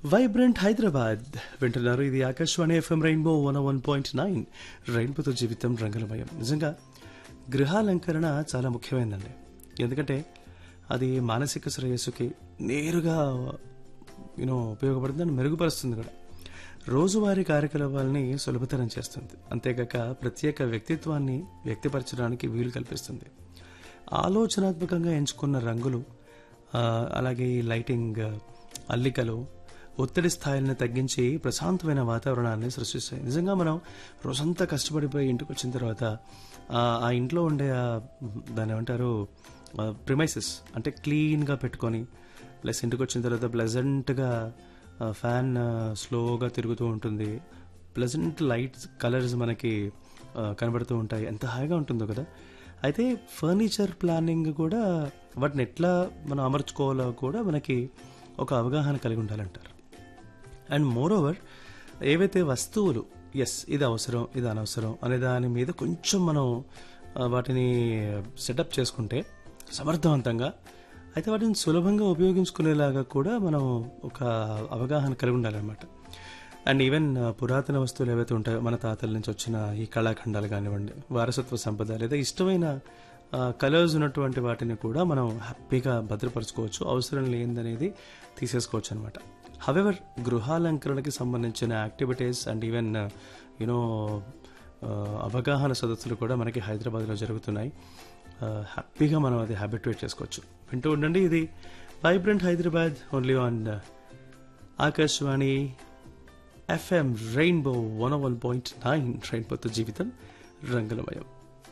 Vibrant Hyderabad వింటున్నారు ఇది Akashvani FM rainbow one one point nine రెయిన్బోతో జీవితం రంగులమయం నిజంగా గృహాలంకరణ చాలా ముఖ్యమైనదండి ఎందుకంటే అది మానసిక శ్రేయస్సుకి నేరుగా యూనో ఉపయోగపడుతుంది మెరుగుపరుస్తుంది కూడా రోజువారీ కార్యకలాపాలని సులభతరం చేస్తుంది అంతేకాక ప్రత్యేక వ్యక్తిత్వాన్ని వ్యక్తపరచడానికి వీలు కల్పిస్తుంది ఆలోచనాత్మకంగా ఎంచుకున్న రంగులు ఆ, అలాగే ఈ లైటింగ్ అల్లికలు ఒత్తిడి స్థాయిలను తగ్గించి ప్రశాంతమైన వాతావరణాన్ని సృష్టిస్తాయి నిజంగా మనం రోజంతా కష్టపడిపోయి ఇంటికి వచ్చిన తర్వాత ఆ, ఆ ఇంట్లో ఉండే ఆ, దాన్ని ఏమంటారు ప్రిమైసెస్ అంటే క్లీన్గా పెట్టుకొని ప్లస్ ఇంటికి వచ్చిన తర్వాత ప్లెజెంట్గా ఫ్యాన్ స్లోగా తిరుగుతూ ఉంటుంది ప్లెజెంట్ లైట్స్ కలర్స్ మనకి ఆ, కనబడుతూ ఉంటాయి ఎంత హాయిగా ఉంటుందో కదా అయితే ఫర్నిచర్ ప్లానింగ్ కూడా వాటిని ఎట్లా మనం అమర్చుకోవాలో కూడా మనకి ఒక అవగాహన కలిగి ఉండాలంటారు అండ్ మోర్ ఓవర్ ఏవైతే వస్తువులు ఎస్ ఇది అవసరం ఇది అనవసరం అనే దాని మీద కొంచెం మనం ఆ, వాటిని సెటప్ చేసుకుంటే సమర్థవంతంగా అయితే వాటిని సులభంగా ఉపయోగించుకునేలాగా కూడా మనం ఒక అవగాహన కలిగి ఉండాలన్నమాట అండ్ ఈవెన్ ఆ, పురాతన వస్తువులు ఏవైతే ఉంటాయో మన తాతల నుంచి వచ్చిన ఈ కళాఖండాలు కానివ్వండి వారసత్వ సంపద లేదా ఇష్టమైన కలర్స్ ఉన్నటువంటి వాటిని కూడా మనం హ్యాపీగా భద్రపరచుకోవచ్చు అవసరం లేనిదనేది తీసేసుకోవచ్చు అనమాట హవెవర్ గృహాలంకరణకి సంబంధించిన యాక్టివిటీస్ అండ్ ఈవెన్ యూనో అవగాహన సదస్సులు కూడా మనకి హైదరాబాద్లో జరుగుతున్నాయి ఆ, హ్యాపీగా మనం అది హ్యాబిట్వేట్ చేసుకోవచ్చు వింటూ ఉండండి ఇది vibrant Hyderabad only on Akashvani FM rainbow one one point nine రెయిన్బోతో జీవితం రంగులమయం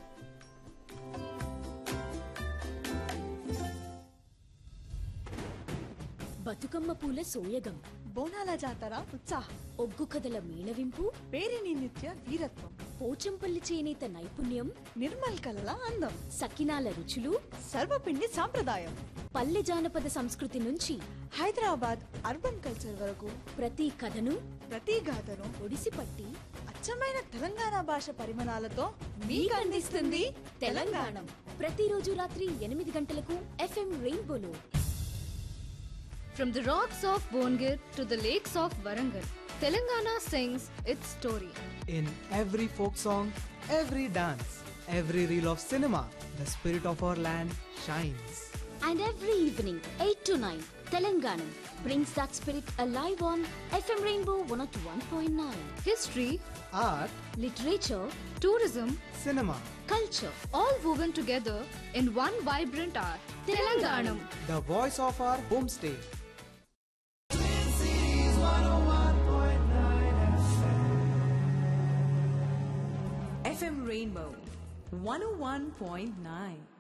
బతుకమ్మ పూల సోయగం బోనాల జాతర ఉత్సాహం ఒగ్గు కథల మేళవింపు పేరిని నిత్య వీరత్వం పోచంపల్లి చేనేత నైపుణ్యం నిర్మల్ కలల అందం సకినాల రుచులు సర్వపిండి సాంప్రదాయం పల్లె జానపద సంస్కృతి నుంచి హైదరాబాద్ అర్బన్ కల్చర్ వరకు ప్రతి కథను ప్రతి గాథను ఒడిసిపట్టి అచ్చమైన తెలంగాణ భాష పరిమాణాలతో మీకు మీకు అందిస్తుంది తెలంగాణ ప్రతిరోజు రాత్రి ఎనిమిది గంటలకు ఎఫ్ఎం రెయిన్బోలో From the rocks of Bongir to the lakes of Warangal, Telangana sings its story. In every folk song, every dance, every reel of cinema, the spirit of our land shines. And every evening eight to nine Telangana brings that spirit alive on FM rainbow one naught one point nine History, Art, literature tourism, cinema, culture all woven together in one vibrant art. Telanganam. the voice of our homestay. FM Rainbow 101.9.